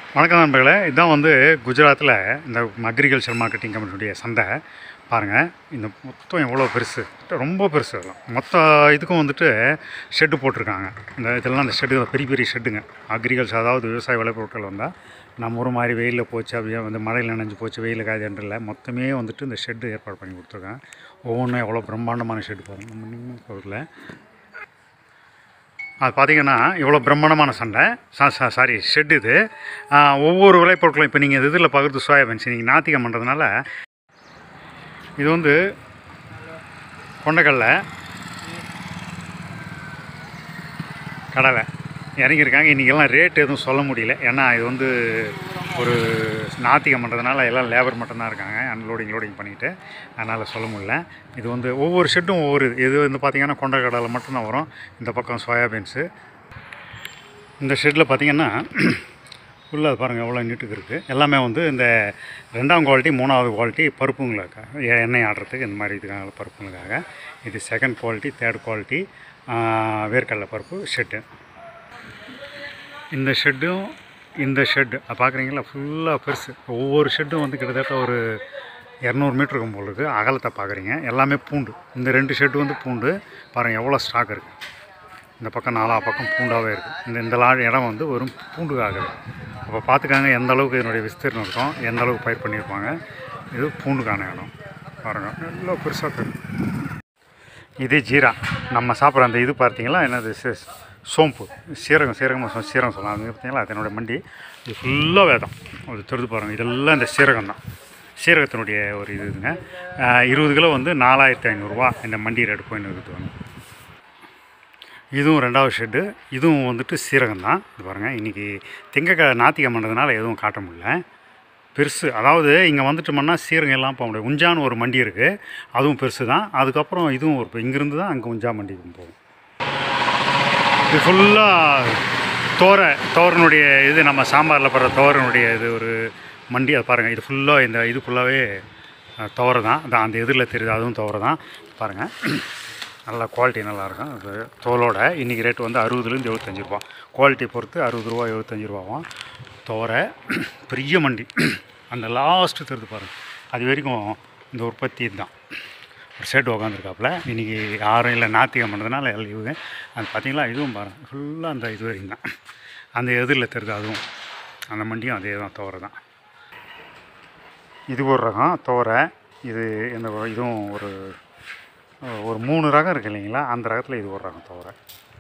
வணக்கம் நண்பர்களே இதுதான் வந்து குஜராத்தில் இந்த அக்ரிகல்ச்சர் மார்க்கெட்டிங் கம்பெனியுடைய சந்தை பாருங்கள் இந்த மொத்தம் எவ்வளோ பெருசு ரொம்ப பெருசு அதெல்லாம் மொத்த இதுக்கும் வந்துட்டு ஷெட்டு போட்டிருக்காங்க இந்த இதெல்லாம் அந்த ஷெட்டு பெரிய பெரிய ஷெட்டுங்க அக்ரிகல்ச்சர் அதாவது விவசாய விளைபொருட்கள் வந்தால் நம்ம ஒரு மாதிரி வெயிலில் போச்சு அப்படியே வந்து மழையில் நனைஞ்சு போச்சு வெயில் காய்ச்சல் மொத்தமே வந்துட்டு இந்த ஷெட்டு ஏற்பாடு பண்ணி கொடுத்துருக்காங்க ஒவ்வொன்றும் எவ்வளோ பிரம்மாண்டமான ஷெட்டு பாருங்கள் நம்ம நின்று பொருளில் அது பார்த்தீங்கன்னா இவ்வளோ பிரம்மாண்டமான சண்டை சா- சா- சாரி ஷெட் இது ஆ, ஒவ்வொரு விளைபொருட்களும் இப்போ நீங்கள் இதில் பார்க்குறது சோயாபீன்ஸ் நீங்கள் நாத்திகம் பண்ணுறதுனால இது வந்து கொண்டக்கடலை கடலை இறங்கியிருக்காங்க இன்றைக்கெல்லாம் ரேட் எதுவும் சொல்ல முடியல ஏன்னா இது வந்து ஒரு நாத்திகம் பண்ணுறதுனால எல்லாம் லேபர் மட்டும்தான் இருக்காங்க அன்லோடிங் லோடிங் பண்ணிவிட்டு அதனால் சொல்ல முடியல இது வந்து ஒவ்வொரு ஷெட்டும் ஒவ்வொரு இது. இது வந்து பார்த்திங்கன்னா கொண்டக்கடலை மட்டும்தான் வரும் இந்த பக்கம் சோயாபீன்ஸு இந்த ஷெட்டில் பார்த்தீங்கன்னா ஃபுல்லாக பாருங்கள் எவ்வளோ நீட்டுக்கு இருக்குது எல்லாமே வந்து இந்த ரெண்டாம் குவாலிட்டி மூணாவது குவாலிட்டி பருப்புங்களுக்காக எ- எண்ணெய் ஆடுறதுக்கு இந்த மாதிரி இதுக்காக பருப்புங்களுக்காக இது செகண்ட் குவாலிட்டி தேர்ட் குவாலிட்டி வேர்க்கடலை பருப்பு ஷெட்டு இந்த ஷெட்டும் இந்த ஷெட்டு பார்க்குறீங்களா ஃபுல்லாக பெருசு ஒவ்வொரு ஷெட்டும் வந்து கிட்டத்தட்ட ஒரு இரநூறு மீட்டர் இருக்கும் போல இருக்குது அகலத்தை பார்க்குறீங்க எல்லாமே பூண்டு இந்த ரெண்டு ஷெட்டு வந்து பூண்டு பாருங்கள் எவ்வளோ ஸ்டாக் இருக்குது இந்த பக்கம் நாலா பக்கம் பூண்டாகவே இருக்குது இந்த இந்த லா இடம் வந்து வெறும் பூண்டுக்காகுது அப்போ பார்த்துக்காங்க எந்த அளவுக்கு இதனுடைய விஸ்தீர்ணம் இருக்கும் எந்த அளவுக்கு பயிர் பண்ணியிருப்பாங்க இது பூண்டுக்கான இடம் பாருங்கள் எவ்வளோ பெருசாக தெரியும் இது ஜீரா நம்ம சாப்பிட்ற அந்த இது பார்த்தீங்களா என்னது சி- சோம்பு சீரகம் சீரகம் சொ- சீரகம் சொல்லலாம் அது பார்த்தீங்களா அதனுடைய மண்டி இது ஃபுல்லாக வேதம் அது தெரிது பாருங்கள் இதெல்லாம் இந்த சீரகம் தான் சீரகத்தினுடைய ஒரு இது இதுங்க ஆஹ் இருபது கிலோ வந்து நாலாயிரத்தி ஐநூறுரூவா இந்த மண்டி ரேட் போயின்னு இருக்குது வந்து இதுவும் ரெண்டாவது ஷெட்டு இதுவும் வந்துட்டு சீரகம் தான் இது பாருங்கள் இன்றைக்கி திங்கக்க நாத்திகம் பண்ணுறதுனால எதுவும் காட்ட முடியல பெருசு அதாவது இங்கே வந்துட்டோம்னா சீரகம் எல்லாம் போக முடியாது உஞ்சான்னு ஒரு மண்டி இருக்குது அதுவும் பெருசு தான் அதுக்கப்புறம் இதுவும் ஒரு இங்கேருந்து தான் அங்கே உஞ்சா மண்டிக்கு போகும் இது ஃபுல்லாக தோரை தோரனுடைய இது நம்ம சாம்பாரில் போடுற தோரனுடைய இது ஒரு மண்டி அது பாருங்கள் இது ஃபுல்லாக இந்த இது ஃபுல்லாகவே துவரை தான் அதான் அந்த எதிரில் தெரியுது அதுவும் துவரை தான் பாருங்கள் நல்லா குவாலிட்டி நல்லாயிருக்கும் அது தோலோட இன்றைக்கி ரேட் வந்து அறுபதுலேருந்து எழுபத்தஞ்சி ரூபா குவாலிட்டி பொறுத்து அறுபது ரூபா எழுபத்தஞ்சி ரூபாவும் துவரை பெரிய மண்டி அந்த லாஸ்ட்டு தெரியுது பாருங்கள் அது வரைக்கும் இந்த உற்பத்தி தான் ஒரு ஷர்ட் உக்காந்துருக்காப்புல இன்றைக்கி யாரும் இல்லை நாத்திகம் பண்ணுறதுனால லீவு அது பார்த்தீங்களா இதுவும் பாருங்கள் ஃபுல்லாக அந்த இது வரைக்கும் தான் அந்த எதிரில் தெரியுது அதுவும் அந்த மண்டியும் அதே தான் துவரை தான் இது ஒரு ரகம் துவரை இது இந்த இதுவும் ஒரு ஒரு மூணு ரகம் இருக்குது இல்லைங்களா அந்த ரகத்தில் இது ஒரு ரகம் துவரை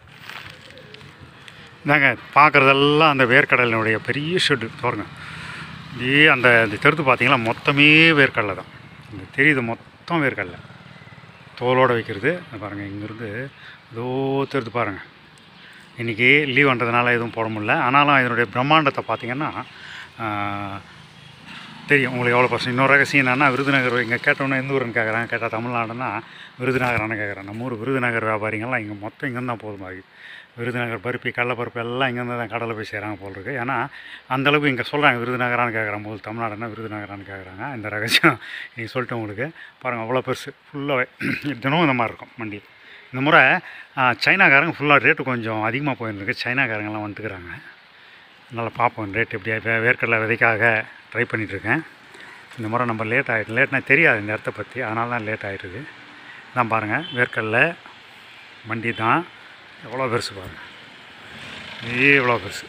இதாங்க பார்க்குறதெல்லாம் அந்த வேர்க்கடலினுடைய பெரிய ஷெட்டு பாருங்க இதே அந்த இந்த தெருத்து பார்த்தீங்களா மொத்தமே வேர்க்கடலை தான் இந்த தெரியுது மொத்தம் வேர்க்கடலை தோலோடு வைக்கிறது இங்க பாருங்கள் இங்கேருந்து ஏதோ தெரியுது பாருங்கள் இன்றைக்கி லீவ் பண்ணுறதுனால எதுவும் போட முடியல ஆனாலும் இதனுடைய பிரம்மாண்டத்தை பார்த்தீங்கன்னா ஆஹ், தெரியும் உங்களுக்கு எவ்வளோ பர்சன்ட் இன்னொரு ரகசியம் என்னன்னா விருதுநகர் இங்கே கேட்டோன்னே எந்த ஊருன்னு கேட்குறாங்க கேட்டால் தமிழ்நாடுன்னா விருதுநகரான்னு கேட்குறேன் நம்ம ஊர் விருதுநகர் வியாபாரிங்கெல்லாம் இங்கே மொத்தம் இங்கேருந்து தான் போதும் மாதிரி விருதுநகர் பருப்பி கடலைப்பருப்பு எல்லாம் இங்கேருந்து தான் கடலை போய் செய்கிறாங்க போல் இருக்கு ஏன்னா அந்தளவுக்கு இங்கே சொல்கிறாங்க விருதுநகரான்னு கேட்குறாங்க போது தமிழ்நாடுன்னா விருதுநகரான்னு கேட்குறாங்க இந்த ரகசியம் நீங்கள் சொல்லிட்டு உங்களுக்கு பாருங்கள் அவ்வளோ பெருசு ஃபுல்லாகவே தினமும் இந்த மாதிரி இருக்கும் வண்டி இந்த முறை ஆ, சைனாக்காரங்க ஃபுல்லாக ரேட்டு கொஞ்சம் அதிகமாக போயிருந்துருக்கு சைனாக்காரங்கெல்லாம் வந்துட்டுக்கிறாங்க அதனால் பார்ப்போம் ரேட் எப்படி வே- வேர்க்கடலை விதைக்காக ட்ரை பண்ணிகிட்ருக்கேன் இந்த முறை நம்ம லேட் ஆகிட்டு லேட்னா தெரியாது இந்த இடத்த பற்றி அதனால தான் லேட் ஆகிட்டுருக்கு தான் பாருங்கள் வேர்க்கடலை வண்டி தான் எவ்வளோ பெருசு பாருங்கள் இதே எவ்வளோ பெருசு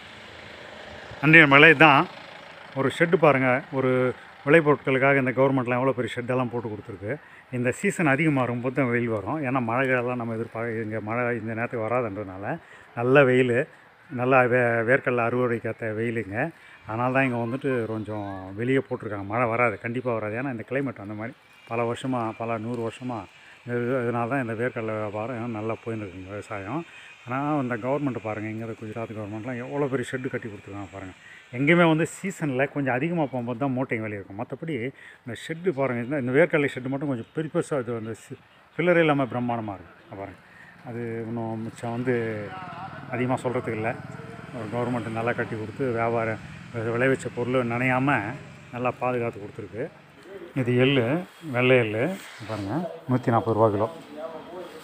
நன்றி நம்மளே தான் ஒரு ஷெட்டு பாருங்கள் ஒரு விளைபொருட்களுக்காக இந்த கவர்மெண்ட்லாம் எவ்வளோ பெரிய ஷெட்டெல்லாம் போட்டு கொடுத்துருக்கு இந்த சீசன் அதிகமாக இருக்கும்போது தான் வெயில் வரும் ஏன்னா மழை காலம் நம்ம எதிர்பார்க்க இங்கே மழை இந்த நேரத்துக்கு வராதுன்றதுனால நல்ல வெயில் நல்லா வே வேர்க்கடலை அறுவடைக்கேற்ற வெயிலுங்க அதனால தான் இங்கே வந்துட்டு கொஞ்சம் வெளியே போட்டிருக்காங்க மழை வராது கண்டிப்பாக வராது ஏன்னா இந்த கிளைமேட் அந்த மாதிரி பல வருஷமாக பல நூறு வருஷமாக இதனால தான் இந்த வேர்க்கடலை வியாபாரம் நல்லா போயின்னு இருக்குங்க விவசாயம் ஆனால் இந்த கவர்மெண்ட் பாருங்கள் இங்கே குஜராத் கவர்மெண்ட்லாம் எவ்வளோ பெரிய ஷெட்டு கட்டி கொடுத்துருக்காங்க பாருங்கள் எங்கேயுமே வந்து சீசனில் கொஞ்சம் அதிகமாக போகும்போது தான் மூட்டைங்க வெளியே இருக்கும் மற்றபடி இந்த ஷெட்டு பாருங்கள் இந்த இந்த வேர்க்கடலை ஷெட்டு மட்டும் கொஞ்சம் பெரிய பெருசாக இது வந்து ஃபில்லரே இல்லாமல் பிரம்மாண்டமாக இருக்குது பாருங்கள் அது இன்னும் மிச்சம் வந்து அதிகமாக சொல்கிறதுக்கு இல்லை ஒரு கவர்மெண்ட் நல்லா கட்டி கொடுத்து வியாபாரம் வி- விளைவிச்ச பொருள் நனையாமல் நல்லா பாதுகாத்து கொடுத்துருக்கு இது எள்ளு வெள்ளை எள்ளு பாருங்கள் நூற்றி நாற்பது ரூபா கிலோ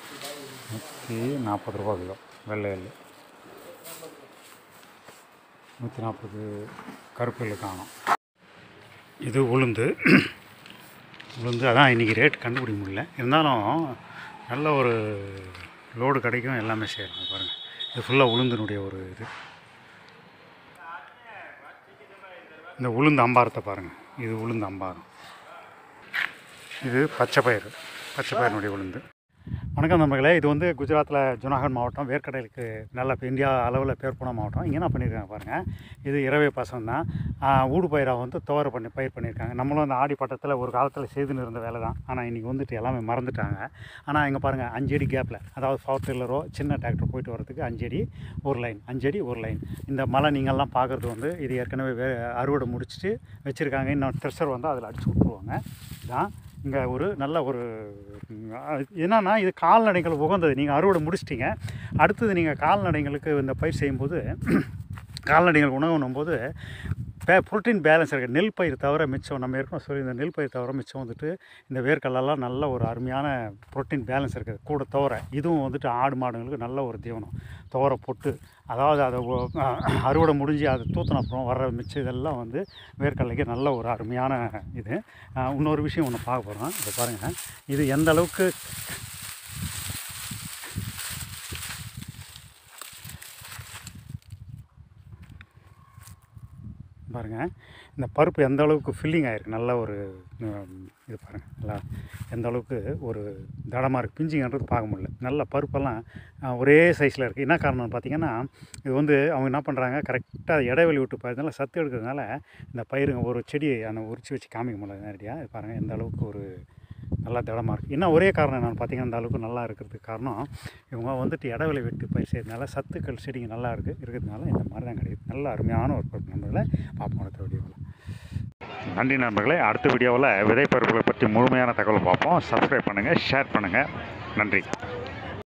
நூற்றி நாற்பது ரூபா கிலோ வெள்ளை எள்ளு நூற்றி நாற்பது கருப்பில் காணும் இது உளுந்து உளுந்து அதான் இன்றைக்கி ரேட் கண்டுபிடிக்க முடியல இருந்தாலும் நல்ல ஒரு லோடு கிடைக்கும் எல்லாமே செய்யலாம் பாருங்கள் இது ஃபுல்லாக உளுந்தினுடைய ஒரு இது இந்த உளுந்து அம்பாரத்தை பாருங்கள் இது உளுந்து அம்பாரம் இது பச்சை பயிறு பச்சை பயிரினுடைய உளுந்து வணக்கம் நண்பர்களே இது வந்து குஜராத்தில் ஜுனாகட் மாவட்டம் வேர்க்கடலுக்கு நல்ல இப்ப இந்தியா அளவில் பேர் போன மாவட்டம் இங்கே என்ன பண்ணியிருக்காங்க பாருங்கள் இது இரவே பாசனம் தான் ஊடு பயிராக வந்து துவர பண்ணி பயிர் பண்ணியிருக்காங்க நம்மளும் அந்த ஆடி பட்டத்தில் ஒரு காலத்தில் செய்துன்னு இருந்த வேலை தான் ஆனால் இன்றைக்கி வந்துட்டு எல்லாமே மறந்துட்டாங்க ஆனால் இங்கே பாருங்கள் அஞ்சு அடி கேப்பில் அதாவது பவர் டில்லரோ சின்ன டிராக்டர் போயிட்டு வரதுக்கு அஞ்சு அடி ஒரு லைன் அஞ்சு அடி ஒரு லைன் இந்த மலை நீங்கள்லாம் பார்க்குறது வந்து இது ஏற்கனவே வே அறுவடை முடிச்சுட்டு வச்சுருக்காங்க இன்னும் ட்ரெஷர் வந்து அதில் அடிச்சு விட்ருவாங்க இதான் இங்கே ஒரு நல்ல ஒரு ம், அஹ், என்னன்னா இது கால்நடைகள் உகந்தது நீங்கள் அறுவடை முடிச்சிட்டிங்க அடுத்தது நீங்கள் கால்நடைங்களுக்கு இந்த பயிர் செய்யும்போது கால்நடைகள் உணவுன்னும் போது பே ப்ரோட்டீன் பேலன்ஸ் இருக்குது நெல் பயிர் தவிர மிச்சம் நம்ம ஏற்கனவே சொல்லி இந்த நெல் பயிர் தவிர மிச்சம் வந்துட்டு இந்த வேர்க்கடலெல்லாம் நல்ல ஒரு அருமையான ப்ரோட்டீன் பேலன்ஸ் இருக்குது கூட தவிர இதுவும் வந்துட்டு ஆடு மாடுங்களுக்கு நல்ல ஒரு தீவனம் துவர பொட்டு அதாவது அதை ஒ- அறுவடை முடிஞ்சு அதை தூத்தின அப்புறம் வர்ற மிச்சம் இதெல்லாம் வந்து வேர்க்கடலைக்கு நல்ல ஒரு அருமையான இது அஹ், இன்னொரு விஷயம் ஒன்று பார்க்க போகிறோம் இதை பாருங்கள் இது எந்த அளவுக்கு பாருங்கள் இந்த பருப்பு எந்த அளவுக்கு ஃபில்லிங் ஆகிருக்கு நல்ல ஒரு உம், இது பாருங்கள் நல்லா எந்த அளவுக்கு ஒரு தடமாக இருக்குது பிஞ்சிங்கன்றது பார்க்க முடியல நல்ல பருப்பெல்லாம் அஹ், ஒரே சைஸில் இருக்குது என்ன காரணம்னு பார்த்தீங்கன்னா இது வந்து அவங்க என்ன பண்ணுறாங்க கரெக்டாக இடைவெளி விட்டு பார்த்ததுனால சத்து எடுக்கிறதுனால இந்த பயிருங்க ஒரு செடி அந்த உரிச்சு வச்சு காமிக்க முடியல நேரடியாக இது பாருங்கள் எந்த அளவுக்கு ஒரு நல்லா திடமாக இருக்குது இன்னும் ஒரே காரணம் என்னென்னு பார்த்தீங்கன்னா இந்த அளவுக்கு நல்லா இருக்கிறதுக்கு காரணம் இவங்க வந்துட்டு இடைவெளி வெட்டி பயிர் செய்யறதுனால சத்துக்கள் செடிங்க நல்லா இருக்குது இருக்கிறதுனால இந்த மாதிரி தான் கிடைக்குது நல்ல அருமையான ஒரு பருப்பு நண்பர்களை பார்ப்போம் அடுத்த வீடியோவில் நன்றி நண்பர்களே அடுத்த வீடியோவில் விதை பருப்புகளை பற்றி முழுமையான தகவல் பார்ப்போம் சப்ஸ்கிரைப் பண்ணுங்கள் ஷேர் பண்ணுங்கள் நன்றி